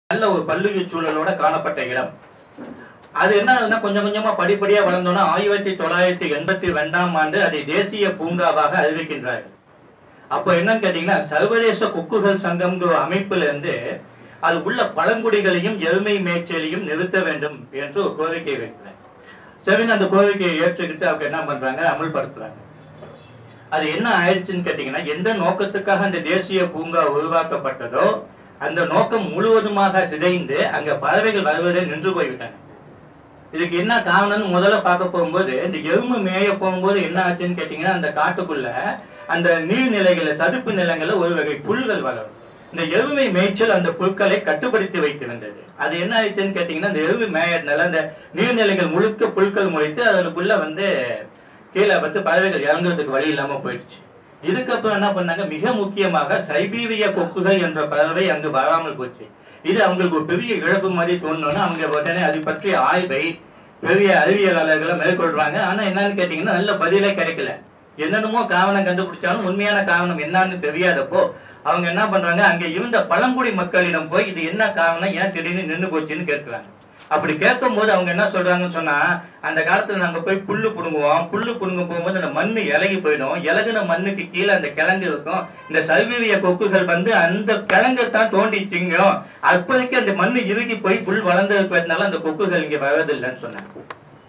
நல்ல ஒரு பல்லுயிர் சூழலோட காணப்பட்ட இடம் அது என்ன ஆகுதுன்னா கொஞ்சம் கொஞ்சமா படிப்படியா வளர்ந்தோன்னா ஆயிரத்தி தொள்ளாயிரத்தி எண்பத்தி ரெண்டாம் ஆண்டு அதை தேசிய பூங்காவாக அறிவிக்கின்றார்கள் அப்போ என்னன்னு கேட்டீங்கன்னா சர்வதேச கொக்குகள் சங்கம்ங்கிற அமைப்புல இருந்து அது உள்ள பழங்குடிகளையும் எருமை மேய்ச்சலையும் நிறுத்த வேண்டும் என்று ஒரு கோரிக்கை வைக்கிறாங்க சரின்னு அந்த கோரிக்கையை ஏற்றுக்கிட்டு அவங்க என்ன பண்றாங்க அமல்படுத்துறாங்க அது என்ன ஆயிடுச்சுன்னு கேட்டீங்கன்னா எந்த நோக்கத்துக்காக அந்த தேசிய பூங்கா உருவாக்கப்பட்டதோ அந்த நோக்கம் முழுவதுமாக சிதைந்து அங்க பறவைகள் வருவதே நின்று போய்விட்டாங்க இதுக்கு என்ன காரணம்னு முதல்ல பார்க்க போகும்போது இந்த எருமை மேய போகும்போது என்ன ஆச்சுன்னு கேட்டீங்கன்னா அந்த காட்டுக்குள்ள அந்த நீர்நிலைகள்ல சதுப்பு நிலங்கள்ல ஒரு வகை புல்கள் வளரும் இந்த எருமை மேய்ச்சல் அந்த புற்களை கட்டுப்படுத்தி வைத்திருந்தது அது என்ன ஆயிடுச்சுன்னு கேட்டீங்கன்னா இந்த எருமை மேயறதுனால அந்த நீர்நிலைகள் முழுக்க புல்கள் முளைத்து அதுக்குள்ள வந்து கீழே வந்து பறவைகள் இறங்குறதுக்கு வழி இல்லாம போயிடுச்சு இதுக்கப்புறம் என்ன பண்ணாங்க மிக முக்கியமாக சைபீரிய கொக்குகள் என்ற பறவை அங்கு வராமல் போச்சு இது அவங்களுக்கு ஒரு பெரிய இழப்பு மாதிரி தோணுன்னா அவங்க உடனே அது பற்றிய ஆய்வை பெரிய அறிவியலாளர்களை மேற்கொள்றாங்க ஆனா என்னன்னு கேட்டீங்கன்னா நல்ல பதிலே கிடைக்கல என்னென்னமோ காரணம் கண்டுபிடிச்சாலும் உண்மையான காரணம் என்னன்னு தெரியாதப்போ அவங்க என்ன பண்றாங்க அங்க இருந்த பழங்குடி மக்களிடம் போய் இது என்ன காரணம் ஏன் திடீர்னு நின்னு போச்சுன்னு கேட்கிறாங்க அப்படி கேட்கும் போது அவங்க என்ன சொல்றாங்கன்னு சொன்னா அந்த காலத்துல நாங்க போய் புல்லு புடுங்குவோம் புல்லு புடுங்க போகும்போது அந்த மண்ணு இலகி போயிடும் இலகுன மண்ணுக்கு கீழே அந்த கிழங்கு இருக்கும் இந்த சல்வீரிய கொக்குகள் வந்து அந்த கிழங்கை தான் தோண்டி திங்கும் அப்போதைக்கு அந்த மண்ணு இறுகி போய் புல் வளர்ந்து இருக்கிறதுனால அந்த கொக்குகள் இங்க வரதில்லைன்னு சொன்னாங்க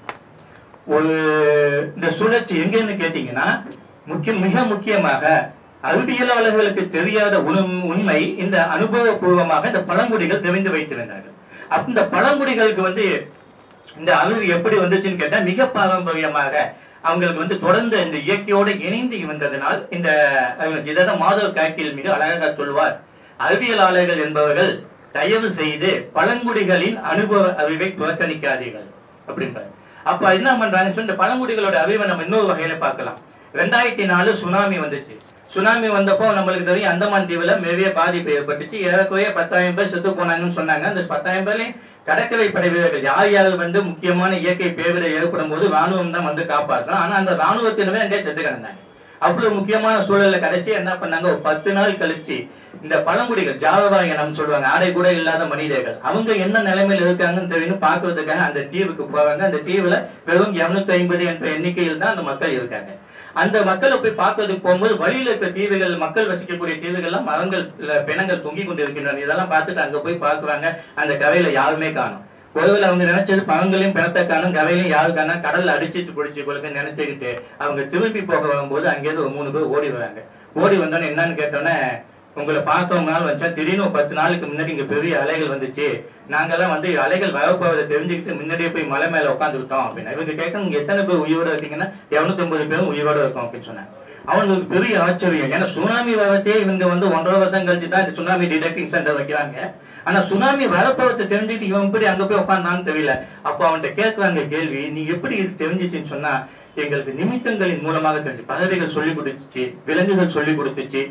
ஒரு இந்த சுழற்சி எங்கன்னு கேட்டீங்கன்னா முக்கியம் மிக முக்கியமாக அறிவியலாளர்களுக்கு தெரியாத உண்- உண்மை இந்த அனுபவபூர்வமாக இந்த பழங்குடிகள் தெரிந்து வைத்திருந்தார்கள் அப்ப இந்த பழங்குடிகளுக்கு வந்து இந்த அறிவு எப்படி வந்துச்சுன்னு கேட்டா மிக பாரம்பரியமாக அவங்களுக்கு வந்து தொடர்ந்து இந்த இயற்கையோடு இணைந்து இருந்ததனால் இந்த இதான் மாதவ காக்கில் மிக அழகாக சொல்வார் அறிவியலாளர்கள் என்பவர்கள் தயவு செய்து பழங்குடிகளின் அனுபவ அறிவை புறக்கணிக்காதீர்கள் அப்படின்றார் அப்ப என்ன பண்றாங்கன்னு சொல்லி இந்த பழங்குடிகளோட அறிவை நம்ம இன்னொரு வகையில பார்க்கலாம் ரெண்டாயிரத்தி நாலு சுனாமி வந்துச்சு சுனாமி வந்தப்போ நம்மளுக்கு தெரியும் அந்தமான் தீவுல மிகவே பாதிப்பு ஏற்பட்டுச்சு ஏறக்குறைய பத்தாயிரம் பேர் செத்து போனாங்கன்னு சொன்னாங்க அந்த பத்தாயிரம் பேர்லயும் கடற்கரை படை வீரர்கள் யார் யார் வந்து முக்கியமான இயற்கை பேரிடர் ஏற்படும் போது ராணுவம் தான் வந்து காப்பாற்றணும் ஆனா அந்த ராணுவத்தினமே அங்கே செத்து கிடந்தாங்க அவ்வளவு முக்கியமான சூழல்ல கடைசியா என்ன பண்ணாங்க ஒரு பத்து நாள் கழிச்சு இந்த பழங்குடிகள் ஜாவவா இனம் சொல்லுவாங்க ஆடை கூட இல்லாத மனிதர்கள் அவங்க என்ன நிலைமையில இருக்காங்கன்னு தெரியும் பாக்குறதுக்காக அந்த தீவுக்கு போவாங்க அந்த தீவுல வெறும் 250 ஐம்பது என்ற எண்ணிக்கையில் தான் அந்த மக்கள் இருக்காங்க அந்த மக்களை போய் பார்க்கறதுக்கு போகும்போது வழியில இருக்க தீவுகள் மக்கள் வசிக்கக்கூடிய தீவுகள்லாம் மரங்கள் இல்ல, பிணங்கள் தொங்கி கொண்டு இருக்கின்றன இதெல்லாம் பார்த்துட்டு அங்க போய் பார்க்குறாங்க அந்த கரையில யாருமே காணும் ஒருவேளை அவங்க நினைச்சது பழங்களையும் பிணத்தை காணும் கரையிலையும் யாரு காணும் கடல்ல அடிச்சிட்டு பிடிச்சி கொடுக்க நினைச்சுக்கிட்டு அவங்க திரும்பி போக வரும்போது அங்கேயிருந்து ஒரு மூணு பேர் ஓடி வராங்க ஓடி வந்தோன்னே என்னன்னு கேட்டோன்னே உங்களை பார்த்தோம் நாள் வச்சா திடீர்னு ஒரு பத்து நாளுக்கு முன்னாடி இங்க பெரிய அலைகள் வந்துச்சு நாங்கெல்லாம் வந்து அலைகள் வரப்போவதை தெரிஞ்சுக்கிட்டு முன்னாடியே போய் மலை மேல உட்காந்துக்கிட்டோம் அப்படின்னா இவங்க கேட்கணும் நீங்க எத்தனை பேர் உயிரோட இருக்கீங்கன்னா இருநூத்தி பேரும் உயிரோட இருக்கோம் அப்படின்னு சொன்னாங்க அவங்களுக்கு பெரிய ஆச்சரியம் ஏன்னா சுனாமி வரத்தே இவங்க வந்து ஒன்றரை வருஷம் கழிச்சு தான் இந்த சுனாமி டிடெக்டிங் சென்டர் வைக்கிறாங்க ஆனா சுனாமி வரப்போவதை தெரிஞ்சுட்டு இவன் எப்படி அங்க போய் உட்கார்ந்தான்னு தெரியல அப்போ அவன்கிட்ட கேட்கறாங்க கேள்வி நீ எப்படி இது தெரிஞ்சிச்சுன்னு சொன்னா எங்களுக்கு நிமித்தங்களின் மூலமாக தெரிஞ்சு பறவைகள் சொல்லி கொடுத்துச்சு விலங்குகள் சொல்லி கொடுத்துச்சு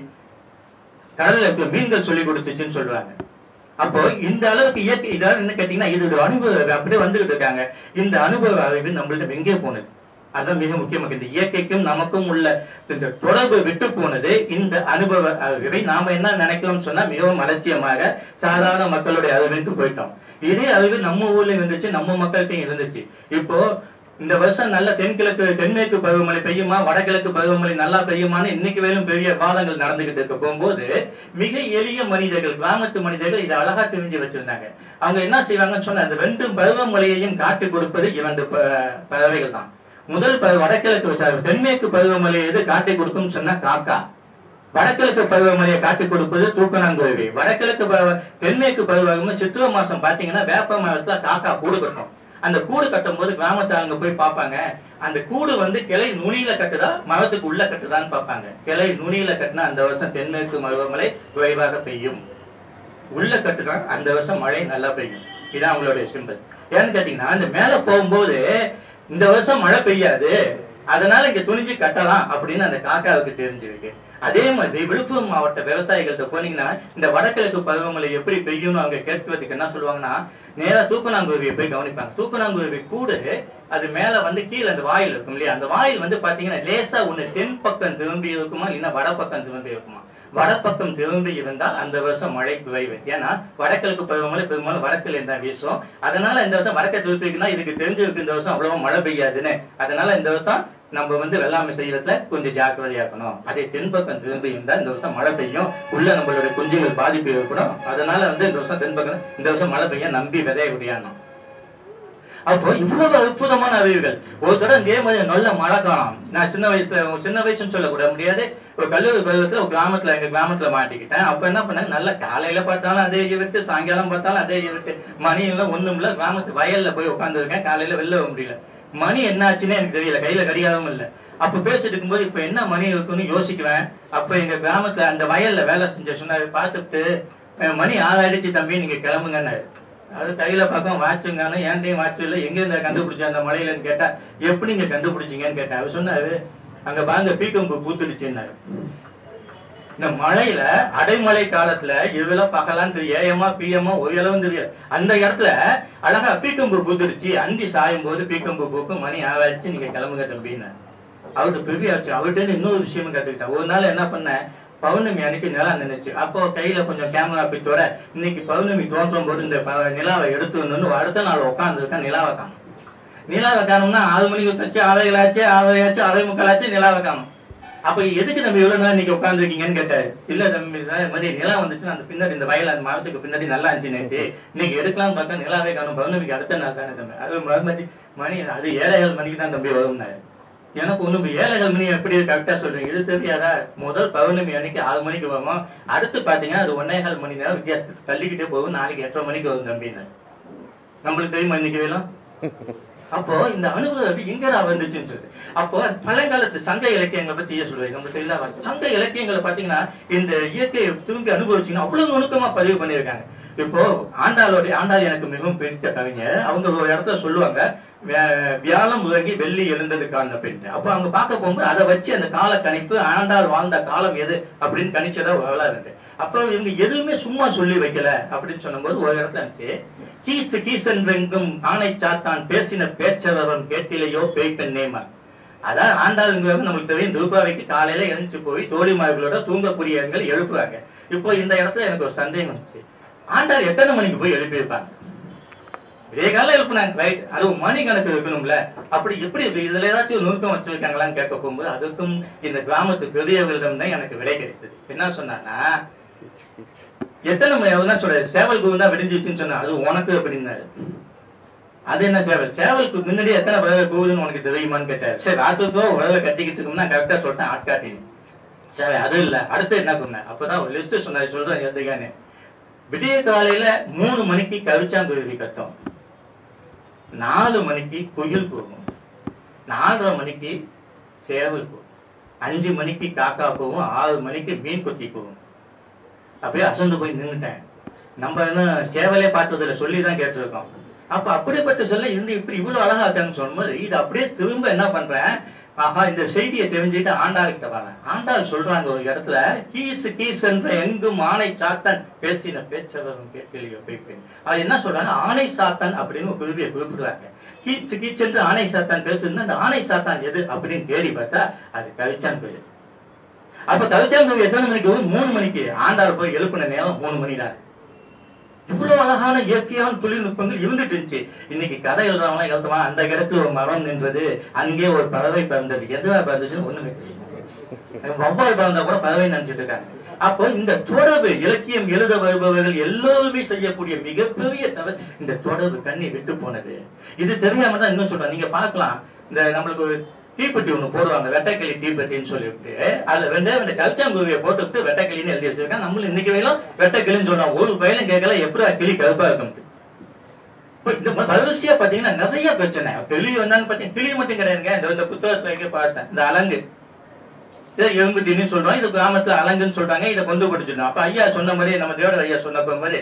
கடல்ல இருக்க மீன்கள் சொல்லி கொடுத்துச்சுன்னு சொல்றாங்க அப்போ இந்த அளவுக்கு இயற்கை இதாவது என்ன கேட்டீங்கன்னா இதோட அனுபவம் அப்படியே வந்துகிட்டு இருக்காங்க இந்த அனுபவ அறிவு நம்மள்ட்ட எங்கே போனது அதான் மிக முக்கியமாக இந்த இயற்கைக்கும் நமக்கும் உள்ள இந்த தொடர்பு விட்டு போனது இந்த அனுபவ அறிவை நாம என்ன நினைக்கிறோம் சொன்னா மிகவும் அலட்சியமாக சாதாரண மக்களுடைய அறிவுக்கு போயிட்டோம் இதே அறிவு நம்ம ஊர்ல இருந்துச்சு நம்ம மக்கள்கிட்டையும் இருந்துச்சு இப்போ இந்த வருஷம் நல்ல தென்கிழக்கு தென்மேற்கு பருவமழை பெய்யுமா வடகிழக்கு பருவமழை நல்லா பெய்யுமான்னு இன்னைக்கு வேலும் பெரிய வாதங்கள் நடந்துகிட்டு இருக்க போகும்போது மிக எளிய மனிதர்கள் கிராமத்து மனிதர்கள் இதை அழகா தெரிஞ்சு வச்சிருந்தாங்க அவங்க என்ன செய்வாங்கன்னு சொன்னா அந்த ரெண்டு பருவமழையையும் காட்டி கொடுப்பது இரண்டு ப- பறவைகள் தான் முதல் ப- வடகிழக்கு sorry, தென்மேற்கு பருவமழை எது காட்டி கொடுக்கும் சொன்னா காக்கா வடகிழக்கு பருவமழையை காட்டி கொடுப்பது தூக்கணாங்குருவி வடகிழக்கு பருவ தென்மேற்கு பருவமழை சித்திரை மாசம் பாத்தீங்கன்னா வேப்ப மரத்துல காக்கா கூடு கட்டும் அந்த கூடு கட்டும் போது கிராமத்து ஆளுங்க போய் பார்ப்பாங்க அந்த கூடு வந்து கிளை நுனியில கட்டுதா மரத்துக்கு உள்ள கட்டுதான்னு பார்ப்பாங்க கிளை நுனியில கட்டினா அந்த வருஷம் தென்மேற்கு பருவமழை விரைவாக பெய்யும் உள்ள கட்டுனா அந்த வருஷம் மழை நல்லா பெய்யும் இதான் அவங்களுடைய சிம்பிள் ஏன்னு கேட்டீங்கன்னா அந்த மேல போகும்போது இந்த வருஷம் மழை பெய்யாது அதனால இங்க துணிஞ்சு கட்டலாம் அப்படின்னு அந்த காக்காவுக்கு தெரிஞ்சிருக்கு அதே மாதிரி விழுப்புரம் மாவட்ட விவசாயிகள்ட்ட போனீங்கன்னா இந்த வடகிழக்கு பருவமழை எப்படி பெய்யும்னு அவங்க கேட்கறதுக்கு என்ன சொல்லுவாங்கன்னா நேரா தூக்கணாங்குருவியை போய் கவனிப்பாங்க தூக்கணாங்குருவி கூடு அது மேல வந்து கீழே அந்த வாயில் இருக்கும் இல்லையா அந்த வாயில் வந்து பாத்தீங்கன்னா லேசா ஒண்ணு தென் பக்கம் திரும்பி இருக்குமா இல்லைன்னா வட பக்கம் திரும்பி இருக்குமா வடப்பக்கம் திரும்பி இருந்தால் அந்த வருஷம் மழை குறைவு ஏன்னா வடகிழக்கு பருவமழை பெரும்பாலும் வடக்கில் இருந்தா வீசும் அதனால இந்த வருஷம் வடக்க திருப்பிக்குன்னா இதுக்கு தெரிஞ்சிருக்கு இந்த வருஷம் அவ்வளவு மழை பெய்யாதுன்னு அதனால இந்த வருஷம் நம்ம வந்து வெள்ளாமை செய்யறதுல கொஞ்சம் ஜாக்கிரதையா இருக்கணும் அதே தென்பக்கம் திரும்பி இருந்தா இந்த வருஷம் மழை பெய்யும் உள்ள நம்மளுடைய குஞ்சுகள் பாதிப்பு ஏற்படும் அதனால வந்து இந்த வருஷம் தென்பக்கம் இந்த வருஷம் மழை பெய்ய நம்பி விதைய விடியானோம் அப்போ இவ்வளவு அற்புதமான அறிவுகள் ஒரு தடவை இதே மாதிரி நல்ல மழை காலம் நான் சின்ன வயசுல சின்ன வயசுன்னு சொல்லக்கூட முடியாது ஒரு கல்லூரி பருவத்துல ஒரு கிராமத்துல எங்க கிராமத்துல மாட்டிக்கிட்டேன் அப்ப என்ன பண்ணேன் நல்ல காலையில பார்த்தாலும் அதே விட்டு சாயங்காலம் பார்த்தாலும் அதே விட்டு மணி எல்லாம் ஒண்ணும் இல்ல கிராமத்து வயல்ல போய் உட்காந்துருக்கேன் காலையில வெளில வர முடியல மணி என்னாச்சுன்னே எனக்கு தெரியல கையில கடிகாரமும் இல்ல அப்ப பேசிட்டு இருக்கும்போது இப்ப என்ன மணி இருக்குன்னு யோசிக்குவேன் அப்ப எங்க கிராமத்துல அந்த வயல்ல வேலை செஞ்ச சொன்னாரு பார்த்துட்டு "அஹ், மணி ஆளாயிடுச்சு தம்பி நீங்க கிளம்புங்கன்னாரு அது கையில பக்கம் வாட்சுங்கானு ஏன்டையும் வாட்ச் இல்லை எங்க இருந்தா கண்டுபிடிச்ச அந்த மலையிலன்னு கேட்டா எப்படி நீங்க கண்டுபிடிச்சீங்கன்னு கேட்டேன் அவர் சொன்னாரு அங்க பாருங்க பீக்கம்பு பூத்துடுச்சுன்னாரு இந்த மழையில அடைமழை காலத்துல இவ்வளவு பகலான்னு தெரியும் ஏஎம்மா பிஎம்மா ஒரு அளவும் தெரியும் அந்த இடத்துல அழகா பீக்கம்பு பூத்துடுச்சு அந்தி சாயும் போது பீக்கம்பு பூக்கும் மணி ஆவாச்சு நீங்க கிளம்புங்க தம்பின்னு அவர்கிட்ட பெரிய ஆச்சு அவர்கிட்ட இருந்து இன்னொரு விஷயமும் கத்துக்கிட்டேன் ஒரு நாள் என்ன பண்ணேன் பௌர்ணமி அன்னைக்கு நிலா நினைச்சு அப்போ கையில கொஞ்சம் கேமரா பித்தோட இன்னைக்கு பௌர்ணமி தோன்றும் போது இந்த ப- நிலாவை எடுத்து வந்து அடுத்த நாள் உட்காந்துருக்கேன் நிலாவை காணும் நிலாவை காணும்னா ஆறு மணிக்கு வச்சு ஆலைகளாச்சு ஆலையாச்சு அரை முக்காலாச்சு நிலாவை காணும் அப்ப எதுக்கு நம்ம இவ்வளவு நேரம் இன்னைக்கு உட்காந்துருக்கீங்கன்னு கேட்டாரு இல்ல தம்பி சார் இந்த மாதிரி நிலா வந்துச்சுன்னா அந்த பின்னாடி இந்த வயல் அந்த மரத்துக்கு பின்னாடி நல்லா இருந்துச்சு நேற்று இன்னைக்கு எடுக்கலாம்னு பார்த்தா நிலாவே காணும் பௌர்ணமிக்கு அடுத்த நாள் தானே தம்பி அது மறுமதி மணி அது ஏழைகள் மணிக்கு தான் தம்பி வரும்னாரு எனக்கு ஒண்ணும் ஏழைகள் மணி எப்படி கரெக்டா சொல்றீங்க இது தெரியாதா முதல் பௌர்ணமி அன்னைக்கு ஆறு மணிக்கு வரும் அடுத்து பாத்தீங்கன்னா அது ஒன்னேகால் மணி நேரம் வித்தியாசத்துக்கு தள்ளிக்கிட்டே போகும் நாளைக்கு எட்டரை மணிக்கு வரும் தம்பின்னு நம்மளுக்கு தெரியுமா இன்னைக்கு வேணும் அப்போ இந்த அனுபவம் எங்கடா வந்துச்சுன்னு சொல்லி அப்போ பழங்காலத்து சங்க இலக்கியங்களை பத்தி ஏன் சொல்லுவேன் நம்மளுக்கு இல்ல சங்க இலக்கியங்களை பாத்தீங்கன்னா இந்த இயற்கையை திரும்பி அனுபவிச்சீங்கன்னா அவ்வளவு நுணுக்கமா பதிவு பண்ணியிருக்காங்க இப்போ ஆண்டாளுடைய ஆண்டாள் எனக்கு மிகவும் பிடித்த கவிஞர் அவங்க ஒரு இடத்துல சொல்லுவாங்க வே- வியாழம் உறங்கி வெள்ளி எழுந்ததுக்கான பெண் அப்போ அவங்க பார்க்க போகும்போது அதை வச்சு அந்த கால கணிப்பு ஆண்டாள் வாழ்ந்த காலம் எது அப்படின்னு கணிச்சதா ஒரு வரலாறு இருக்கு அப்போ இவங்க எதுவுமே சும்மா சொல்லி வைக்கல அப்படின்னு சொன்னபோது ஒரு இடத்துல இருந்துச்சு கீசு கீசென்றெங்கும் ஆணை சாத்தான் பேசின பேச்சவரம் கேட்டிலையோ பேய் பெண்ணேமா அதான் ஆண்டாளுங்கிறவங்க நம்மளுக்கு தெரியும் தூபாவைக்கு காலையில எழுந்துச்சு போய் தோழிமார்களோட தூங்கக்கூடிய இடங்கள் எழுப்புறாங்க இப்போ இந்த இடத்துல எனக்கு ஒரு சந்தேகம் வந்துச்சு ஆண்டாள் எத்தனை மணிக்கு போய் எழுப்பியிருப்பாங்க விடிய காலைல எழுப்புனாங்க ரைட் அது ஒரு மணி கணக்கு இருக்கணும்ல அப்படி எப்படி இது? இதுல ஏதாச்சும் ஒரு நுணுக்கம் வச்சிருக்காங்களான்னு கேட்க போகும்போது அதுக்கும் இந்த கிராமத்து பெரியவர்களிடம் தான் எனக்கு விடை கிடைத்தது என்ன சொன்னான்னா எத்தனை மணி அவர்தான் சொல்றாரு சேவல் கூவு தான் விடிஞ்சிச்சுன்னு சொன்னா அது உனக்கு அப்படின்னாரு அது என்ன சேவல் சேவலுக்கு முன்னாடி எத்தனை பறவை கூவுதுன்னு உனக்கு தெரியுமான்னு கேட்டாரு சரி ராத்திரத்தோ உடலை கட்டிக்கிட்டு இருக்கோம்னா கரெக்டா சொல்லிட்டேன் ஆட்காட்டின்னு சரி அது இல்ல அடுத்து என்ன சொன்னேன் அப்பதான் ஒரு லிஸ்ட் சொன்னாரு சொல்றேன் எதுக்கானே விடிய காலையில மூணு மணிக்கு கவிச்சாங்குருவி கத்தும் நாலு மணிக்கு குயில் போகும் நாலரை மணிக்கு சேவல் போகும் அஞ்சு மணிக்கு காக்கா போகும் ஆறு மணிக்கு மீன் கொத்தி போகும் அப்படியே அசந்து போய் நின்னுட்டேன் நம்ம என்ன சேவலே பார்த்ததுல சொல்லி தான் கேட்டிருக்கோம் அப்ப அப்படிப்பட்ட சொல்ல இருந்து இப்படி இவ்வளவு அழகா இருக்காங்கன்னு சொல்லும்போது இது அப்படியே திரும்ப என்ன பண்றேன் ஆஹா இந்த செய்தியை தெரிஞ்சுட்டு ஆண்டாள் கிட்ட வரேன் ஆண்டாள் சொல்றாங்க ஒரு இடத்துல கீசு கீஸ் என்ற எங்கும் ஆணை சாத்தன் பேசின பேச்சவரும் கேட்கலையோ பேப்பேன் அது என்ன சொல்றாங்க ஆணை சாத்தான் அப்படின்னு ஒரு குருவியை குறிப்பிடுறாங்க கீச்சு கீச்சு என்று ஆணை சாத்தான் பேசுறது அந்த ஆணை சாத்தான் எது அப்படின்னு தேடி பார்த்தா அது கவிச்சான் கோயில் அப்ப கவிச்சாங்குருவி எத்தனை மணிக்கு வரும்? மூணு மணிக்கு ஆண்டாள் போய் எழுப்பின நேரம் மூணு மணி தான் இவ்வளவு அழகான இயற்கையான தொழில்நுட்பங்கள் இருந்துட்டு இருந்துச்சு இன்னைக்கு கதை எழுதுறவங்க எழுதுவான் அந்த இடத்துல ஒரு மரம் நின்றது அங்கே ஒரு பறவை பிறந்தது எதுவா பிறந்துச்சுன்னு ஒண்ணுமே தெரியல வவ்வால் பிறந்தா கூட பறவை நினைச்சிட்டு இருக்காங்க அப்போ இந்த தொடர்பு இலக்கியம் எழுத வருபவர்கள் எல்லோருமே செய்யக்கூடிய மிகப்பெரிய தவறு இந்த தொடர்பு கண்ணி விட்டு போனது இது தெரியாம தான் இன்னும் சொல்றேன் நீங்க பார்க்கலாம் இந்த நம்மளுக்கு ஒரு தீப்பெட்டி ஒண்ணு போடுவாங்க வெட்டைக்கிளி தீப்பெட்டின்னு சொல்லிவிட்டு அதுல ரெண்டே ரெண்டு கல்ச்சாங்குருவியை போட்டுவிட்டு வெட்டைக்கிளின்னு எழுதி வச்சிருக்காங்க நம்மளும் இன்னைக்கு வரையிலும் வெட்டைக்கிளின்னு சொல்றோம் ஒரு பயிலும் கேட்கல எப்படி கிளி கருப்பா இருக்கும் இப்ப இந்த மாதிரி வரிசையா பாத்தீங்கன்னா நிறைய பிரச்சனை கிளி வந்தான்னு பாத்தீங்கன்னா கிளி மட்டும் கிடையாதுங்க இந்த இந்த புத்தகத்துல இங்க பார்த்தேன் இந்த அலங்கு இதை எறும்பு தீனின்னு சொல்றோம் இது கிராமத்துல அலங்குன்னு சொல்றாங்க இதை கொண்டு படிச்சிருந்தோம் அப்ப ஐயா சொன்ன மாதிரி நம்ம தேவட ஐயா சொன்னப்ப மாதிரி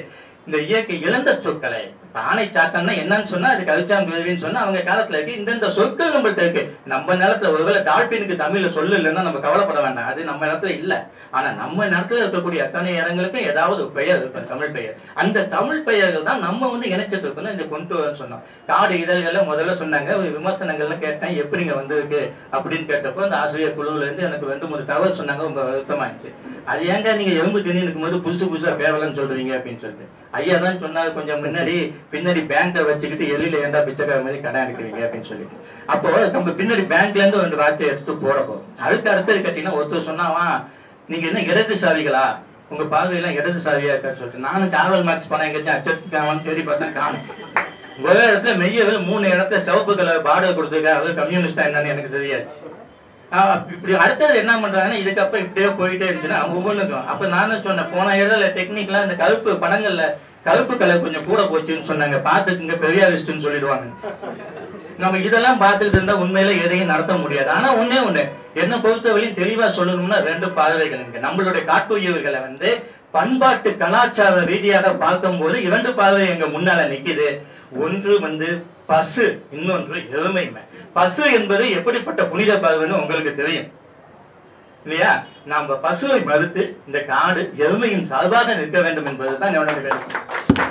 இந்த இயற்கை இழந்த சொற்களை இப்ப ஆணை சாத்தன்னா என்னன்னு சொன்னா அது கவிச்சாங்குருவின்னு சொன்னா அவங்க காலத்துல இருக்கு இந்தந்த சொற்கள் நம்மள்ட்ட இருக்கு நம்ம நிலத்துல ஒருவேளை டால்பினுக்கு தமிழ்ல சொல்லு இல்லைன்னா நம்ம கவலைப்பட வேண்டாம் அது நம்ம நிலத்துல இல்ல ஆனா நம்ம நிலத்துல இருக்கக்கூடிய அத்தனை இடங்களுக்கும் ஏதாவது ஒரு பெயர் இருக்கும் தமிழ் பெயர் அந்த தமிழ் பெயர்கள் தான் நம்ம வந்து இணைச்சிட்டு இருக்கணும் இந்த கொண்டு வரணும்னு சொன்னோம் காடு இதழ்கள்ல முதல்ல சொன்னாங்க ஒரு விமர்சனங்கள்ல கேட்டேன் எப்படிங்க வந்திருக்கு அப்படின்னு கேட்டப்போ அந்த ஆசிரியர் குழுவுல இருந்து எனக்கு ரெண்டு மூணு தகவல் சொன்னாங்க ரொம்ப வருத்தமாயிடுச்சு அது ஏங்க நீங்க எறும்பு திணி இருக்கும்போது புதுசு புதுசா பேரலன்னு சொல்றீங்க அப்படின்னு சொல்லிட்டு ஐயா தான் சொன்னாரு கொஞ்சம் முன்னாடி பின்னாடி பேங்கை வச்சுக்கிட்டு எள்ளில ஏண்டா பிச்சைக்கார மாதிரி கடன் எடுக்கிறீங்க அப்படின்னு சொல்லிட்டு அப்போ நம்ம பின்னாடி பேங்க்ல இருந்து ரெண்டு வார்த்தையை எடுத்து போட போறோம் அதுக்கு அடுத்தது கேட்டீங்கன்னா ஒருத்தர் சொன்னாவா நீங்க என்ன இடதுசாரிகளா உங்க பார்வையெல்லாம் இடதுசாரியா இருக்கான்னு சொல்லிட்டு நானும் காவல் மார்க்ஸ் பணம் எங்கேயாச்சும் அச்சடிக்காமனு தேடி பார்த்தேன் காணும் ஒரே இடத்துல மெய்யவில் மூணு இடத்துல சிவப்பு கலர் பார்டர் கொடுத்துருக்கா அது கம்யூனிஸ்டா என்னன்னு எனக்கு தெரியாது ஆஹ் இப்படி அடுத்தது என்ன பண்றாங்கன்னா இதுக்கப்புறம் இப்படியே போயிட்டே இருந்துச்சுன்னா ஒவ்வொன்றுக்கும் அப்ப நானும் சொன்னேன் போன இடத்துல டெக்னிக்கலா இந்த கருப்பு படங்கள்ல கருப்பு கலர் கொஞ்சம் கூட போச்சுன்னு சொன்னாங்க பாத்துக்குங்க பெரியாரிஸ்ட்னு சொல்லிடுவாங்க நம்ம இதெல்லாம் பார்த்துக்கிட்டு இருந்தா உண்மையில எதையும் நடத்த முடியாது ஆனா ஒண்ணே ஒண்ணு என்ன பொறுத்தவரையும் தெளிவா சொல்லணும்னா ரெண்டு பார்வைகள் இருக்கு நம்மளுடைய காட்டுயிர்களை வந்து பண்பாட்டு கலாச்சார ரீதியாக பார்க்கும்போது இரண்டு பார்வை எங்க முன்னால நிக்குது ஒன்று வந்து பசு இன்னொன்று எருமைமை பசு என்பது எப்படிப்பட்ட புனித பார்வைன்னு உங்களுக்கு தெரியும் இல்லையா நாம பசுவை மறுத்து இந்த காடு எருமையின் சார்பாக நிற்க வேண்டும் என்பதுதான் என்னோட கருத்து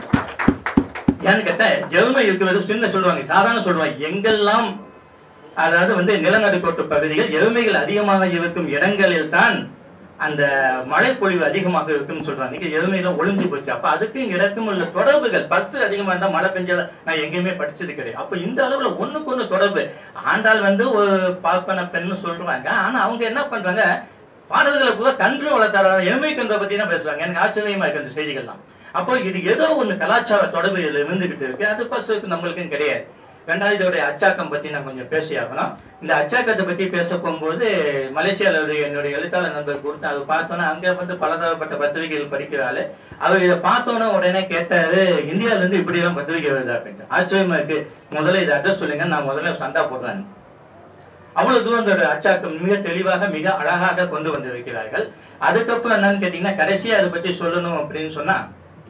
ஏன்னு கேட்டா எருமை இருக்கிறது சின்ன சொல்லுவாங்க சாதாரண சொல்லுவாங்க எங்கெல்லாம் அதாவது வந்து நிலநடுக்கோட்டு பகுதிகள் எருமைகள் அதிகமாக இருக்கும் இடங்களில் தான் அந்த மழை பொழிவு அதிகமாக இருக்கும்னு சொல்றாங்க இன்னைக்கு எருமையெல்லாம் ஒளிஞ்சு போச்சு அப்ப அதுக்கும் இடக்கும் உள்ள தொடர்புகள் பஸ் அதிகமா இருந்தா மழை பெஞ்சா நான் எங்கேயுமே படிச்சது கிடையாது அப்ப இந்த அளவுல ஒண்ணுக்கு ஒண்ணு தொடர்பு ஆண்டாள் வந்து ஒரு பார்ப்பன பெண்ணு சொல்றாங்க ஆனா அவங்க என்ன பண்றாங்க பாடல்களை பூரா கன்று வளர்த்தார எருமை கன்றை பத்தி தான் பேசுறாங்க எனக்கு ஆச்சரியமா இருக்கு அந்த செய்திகள்லாம் அப்போ இது ஏதோ ஒண்ணு கலாச்சார தொடர்பு இதுல இருந்துகிட்டு இருக்கு அது பசுக்கு நம்மளுக்கும் கிடையாது ரெண்டாவது இதோடைய அச்சாக்கம் பத்தி நான் கொஞ்சம் பேசி ஆகணும் இந்த அச்சாக்கத்தை பத்தி பேச போகும்போது மலேசியால ஒரு என்னுடைய எழுத்தாளர் நண்பர் கொடுத்து அதை பார்த்தோன்னா அங்க வந்து பலதரப்பட்ட பத்திரிகைகள் படிக்கிறாள் அவர் இதை பார்த்தோன்னே உடனே கேட்டாரு இந்தியால இருந்து இப்படி எல்லாம் பத்திரிகை வருது அப்படின்ட்டு ஆச்சரியமா இருக்கு முதல்ல இதை அட்ரஸ் சொல்லுங்க நான் முதல்ல சண்டா போடுறேன் அவ்வளவு தூரம் அந்த அச்சாக்கம் மிக தெளிவாக மிக அழகாக கொண்டு வந்திருக்கிறார்கள் அதுக்கப்புறம் என்னன்னு கேட்டீங்கன்னா கடைசியா அதை பத்தி சொல்லணும் அப்படின்னு சொன்னா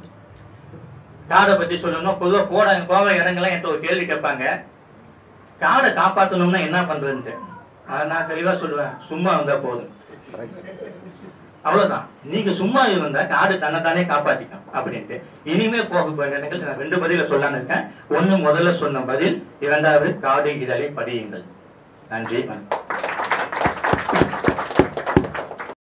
காடை பத்தி சொல்லணும் பொதுவா போட போக இடங்கள்லாம் என்கிட்ட ஒரு கேள்வி கேட்பாங்க காடை காப்பாத்தணும்னா என்ன பண்றதுன்ட்டு அதை நான் தெளிவா சொல்லுவேன் சும்மா இருந்தா போதும் அவ்வளவுதான் நீங்க சும்மா இருந்தா காடு தன்னைத்தானே காப்பாத்திக்கும் அப்படின்ட்டு இனிமே போக போகிற இடங்கள் நான் ரெண்டு பதில சொல்லலாம்னு இருக்கேன் ஒண்ணு முதல்ல சொன்ன பதில் இரண்டாவது காடு இதழை படியுங்கள் நன்றி வணக்கம்